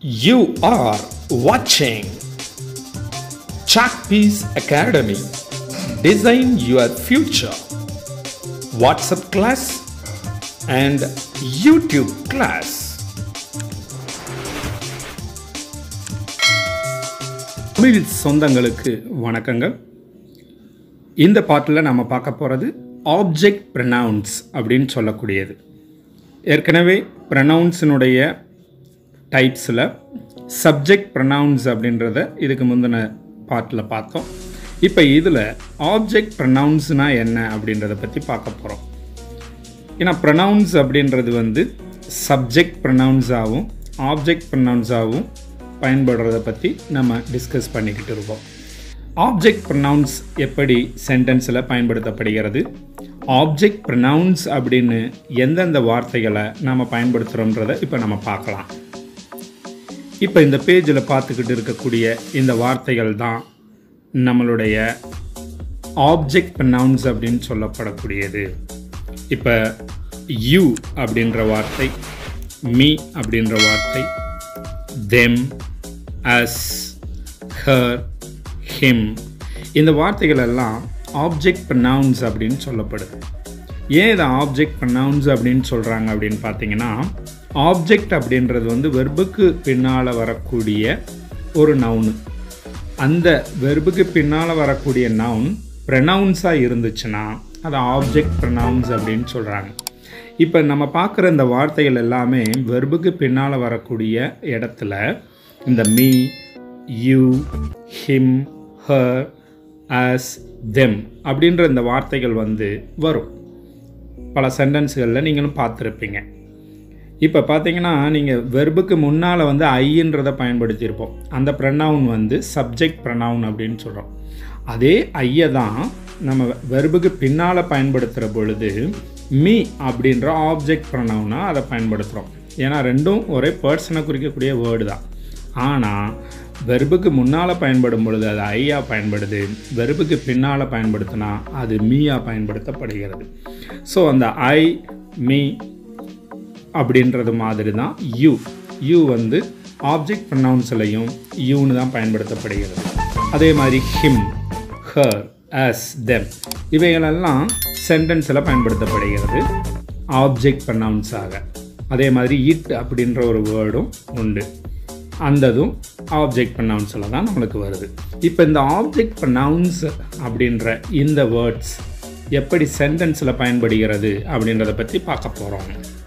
You are watching Chalkpiece Academy. Design your future. WhatsApp class and YouTube class. Tamil சொந்தங்களுக்கு வணக்கங்கள் இந்த பாட்டில் நம்ம பார்க்க போகிறது ஆப்ஜெக்ட் ப்ரனவுன்ஸ் அப்படின்னு சொல்லக்கூடியது ஏற்கனவே ப்ரனவுன்ஸினுடைய டைப்ஸில் சப்ஜெக்ட் ப்ரனவுன்ஸ் அப்படின்றத இதுக்கு முந்தின பாட்டில் பார்த்தோம் இப்போ இதில் ஆப்ஜெக்ட் ப்ரனவுன்ஸ்னால் என்ன அப்படின்றத பற்றி பார்க்க போகிறோம் ஏன்னா ப்ரனவுன்ஸ் அப்படின்றது வந்து சப்ஜெக்ட் ப்ரனவுன்ஸாகவும் ஆப்ஜெக்ட் ப்ரனவுன்ஸாகவும் பயன்படுறத பற்றி நம்ம டிஸ்கஸ் பண்ணிக்கிட்டு இருக்கோம் ஆப்ஜெக்ட் ப்ரனவுன்ஸ் எப்படி சென்டென்ஸில் பயன்படுத்தப்படுகிறது ஆப்ஜெக்ட் ப்ரனவுன்ஸ் அப்படின்னு எந்தெந்த வார்த்தைகளை நம்ம பயன்படுத்துகிறோன்றதை இப்போ நம்ம பார்க்கலாம் இப்போ இந்த பேஜில் பார்த்துக்கிட்டு இருக்கக்கூடிய இந்த வார்த்தைகள் தான் நம்மளுடைய ஆப்ஜெக்ட் ப்ரனவுன்ஸ் அப்படின்னு சொல்லப்படக்கூடியது இப்போ யூ அப்படின்ற வார்த்தை மீ அப்படின்ற வார்த்தை தெம் அஸ் ஹர் ஹிம் இந்த வார்த்தைகள் எல்லாம் ஆப்ஜெக்ட் ப்ரனவுன்ஸ் அப்படின்னு சொல்லப்படுது ஏன் இதை ஆப்ஜெக்ட் ப்ரனவுன்ஸ் அப்படின்னு சொல்கிறாங்க அப்படின்னு பார்த்தீங்கன்னா ஆப்ஜெக்ட் அப்படின்றது வந்து வெர்புக்கு பின்னால் வரக்கூடிய ஒரு நவுனு அந்த வெர்புக்கு பின்னால் வரக்கூடிய நவுன் ப்ரனவுன்ஸாக இருந்துச்சுன்னா அது ஆப்ஜெக்ட் ப்ரனவுன்ஸ் அப்படின்னு சொல்கிறாங்க இப்போ நம்ம பார்க்குற இந்த வார்த்தைகள் எல்லாமே வெர்புக்கு பின்னால் வரக்கூடிய இடத்துல இந்த me you him her us them அப்படின்ற இந்த வார்த்தைகள் வந்து வரும் பல சென்டென்ஸுகளில் நீங்களும் பார்த்துருப்பீங்க இப்போ பார்த்தீங்கன்னா நீங்கள் வெர்புக்கு முன்னால் வந்து ஐன்றதை பயன்படுத்தியிருப்போம் அந்த ப்ரனவுன் வந்து சப்ஜெக்ட் ப்ரனவுன் அப்படின்னு சொல்கிறோம் அதே ஐயை தான் நம்ம வெர்புக்கு பின்னால் பயன்படுத்துகிற பொழுது மீ அப்படின்ற ஆப்ஜெக்ட் ப்ரனவுனாக அதை பயன்படுத்துகிறோம் ஏன்னா ரெண்டும் ஒரே பர்சனை குறிக்கக்கூடிய வேர்டு தான் ஆனால் வெர்புக்கு முன்னால் பயன்படும் பொழுது அது ஐயா பயன்படுது வெர்புக்கு பின்னால் பயன்படுத்தினா அது மீயா பயன்படுத்தப்படுகிறது ஸோ அந்த ஐ மீ அப்படின்றது மாதிரி தான் யூ யூ வந்து ஆப்ஜெக்ட் ப்ரனவுன்ஸ்லையும் யூன்னு தான் பயன்படுத்தப்படுகிறது அதே மாதிரி ஹிம் ஹர் அஸ் தெம் இவைகளெல்லாம் சென்டென்ஸில் பயன்படுத்தப்படுகிறது ஆப்ஜெக்ட் ப்ரனவுன்ஸாக அதே மாதிரி இட் அப்படின்ற ஒரு வேர்டும் உண்டு அந்ததும் ஆப்ஜெக்ட் ப்ரனவுன்ஸில் தான் நம்மளுக்கு வருது இப்போ இந்த ஆப்ஜெக்ட் ப்ரனவுன்ஸ் அப்படின்ற இந்த வேர்ட்ஸ் எப்படி சென்டென்ஸில் பயன்படுகிறது அப்படின்றத பற்றி பார்க்க போகிறோம்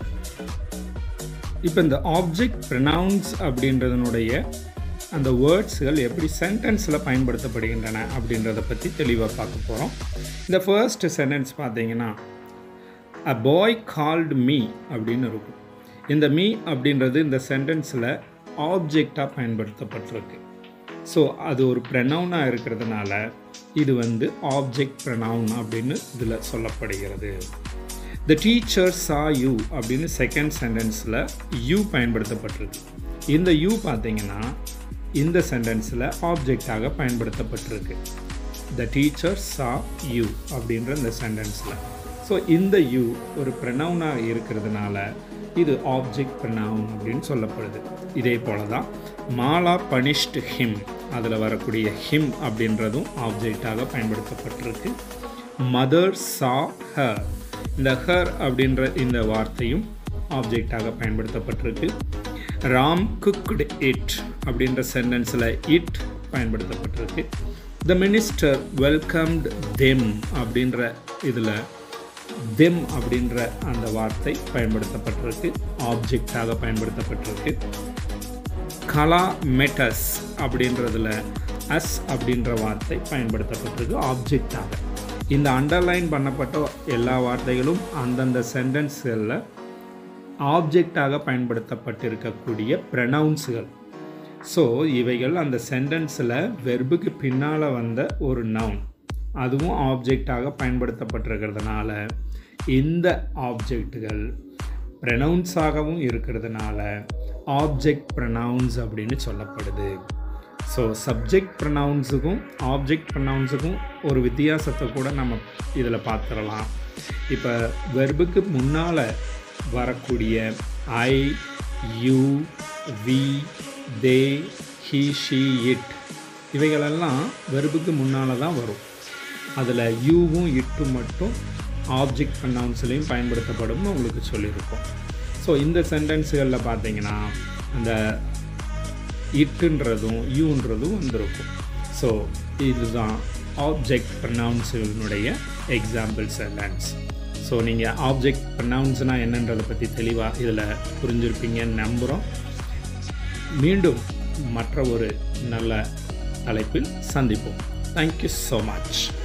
இப்போ இந்த ஆப்ஜெக்ட் ப்ரனவுன்ஸ் அப்படின்றதனுடைய அந்த வேர்ட்ஸுகள் எப்படி சென்டென்ஸில் பயன்படுத்தப்படுகின்றன அப்படின்றத பற்றி தெளிவாக பார்க்க போகிறோம் இந்த ஃபர்ஸ்ட் சென்டென்ஸ் பார்த்தீங்கன்னா அ பாய் கால்டு மீ அப்படின்னு இருக்கும் இந்த மீ அப்படின்றது இந்த சென்டென்ஸில் ஆப்ஜெக்டாக பயன்படுத்தப்பட்டிருக்கு ஸோ அது ஒரு ப்ரெனவுனாக இருக்கிறதுனால இது வந்து ஆப்ஜெக்ட் ப்ரெனவுன் அப்படின்னு இதில் சொல்லப்படுகிறது த டீச்சர் சா யூ அப்படின்னு செகண்ட் சென்டென்ஸில் யூ பயன்படுத்தப்பட்டிருக்கு இந்த யூ பார்த்தீங்கன்னா இந்த சென்டென்ஸில் ஆப்ஜெக்டாக பயன்படுத்தப்பட்டிருக்கு த டீச்சர் சா யூ அப்படின்ற இந்த சென்டென்ஸில் ஸோ இந்த யூ ஒரு ப்ரெனவுனாக இருக்கிறதுனால இது ஆப்ஜெக்ட் ப்ரனவுன் அப்படின்னு சொல்லப்படுது இதே போல தான் மாலா பனிஷ்டு ஹிம் அதில் வரக்கூடிய ஹிம் அப்படின்றதும் ஆப்ஜெக்டாக பயன்படுத்தப்பட்டிருக்கு மதர் சா ஹர் இந்த ஹர் அப்படின்ற இந்த வார்த்தையும் ஆப்ஜெக்டாக பயன்படுத்தப்பட்டிருக்கு ராம் குக்டு இட் அப்படின்ற சென்டென்ஸில் இட் பயன்படுத்தப்பட்டிருக்கு த மினிஸ்டர் வெல்கம்டு தெம் அப்படின்ற இதில் தெம் அப்படின்ற அந்த வார்த்தை பயன்படுத்தப்பட்டிருக்கு ஆப்ஜெக்டாக பயன்படுத்தப்பட்டிருக்கு கலா மெட்டஸ் அப்படின்றதுல அஸ் அப்படின்ற வார்த்தை பயன்படுத்தப்பட்டிருக்கு ஆப்ஜெக்டாக இந்த அண்டர்லைன் பண்ணப்பட்ட எல்லா வார்த்தைகளும் அந்தந்த சென்டென்ஸ்களில் ஆப்ஜெக்டாக பயன்படுத்தப்பட்டிருக்கக்கூடிய ப்ரனவுன்ஸுகள் ஸோ இவைகள் அந்த சென்டென்ஸில் வெர்புக்கு பின்னால் வந்த ஒரு நவுன் அதுவும் ஆப்ஜெக்டாக பயன்படுத்தப்பட்டிருக்கிறதுனால இந்த ஆப்ஜெக்டுகள் ப்ரனவுன்ஸாகவும் இருக்கிறதுனால ஆப்ஜெக்ட் ப்ரனவுன்ஸ் அப்படின்னு சொல்லப்படுது ஸோ சப்ஜெக்ட் ப்ரனவுன்ஸுக்கும் ஆப்ஜெக்ட் ப்ரனவுன்ஸுக்கும் ஒரு வித்தியாசத்தை கூட நம்ம இதில் பார்த்துடலாம் இப்போ வெர்புக்கு முன்னால் வரக்கூடிய I you we they he she it இவைகளெல்லாம் வெறுப்புக்கு முன்னால் தான் வரும் அதில் யூவும் இட்டும் மட்டும் ஆப்ஜெக்ட் ப்ரனவுன்ஸ்லையும் பயன்படுத்தப்படும்னு உங்களுக்கு சொல்லியிருக்கோம் ஸோ இந்த சென்டென்ஸுகளில் பார்த்தீங்கன்னா அந்த இட்டுன்றதும் யூன்றதும் வந்திருக்கும் ஸோ இதுதான் ஆப்ஜெக்ட் ப்ரனவுன்ஸுடைய எக்ஸாம்பிள் சென்டென்ஸ் ஸோ நீங்கள் ஆப்ஜெக்ட் ப்ரனவுன்ஸ்னால் என்னன்றதை பற்றி தெளிவாக இதில் புரிஞ்சிருப்பீங்கன்னு நம்புகிறோம் மீண்டும் மற்ற ஒரு நல்ல தலைப்பில் சந்திப்போம் தேங்க்யூ ஸோ மச்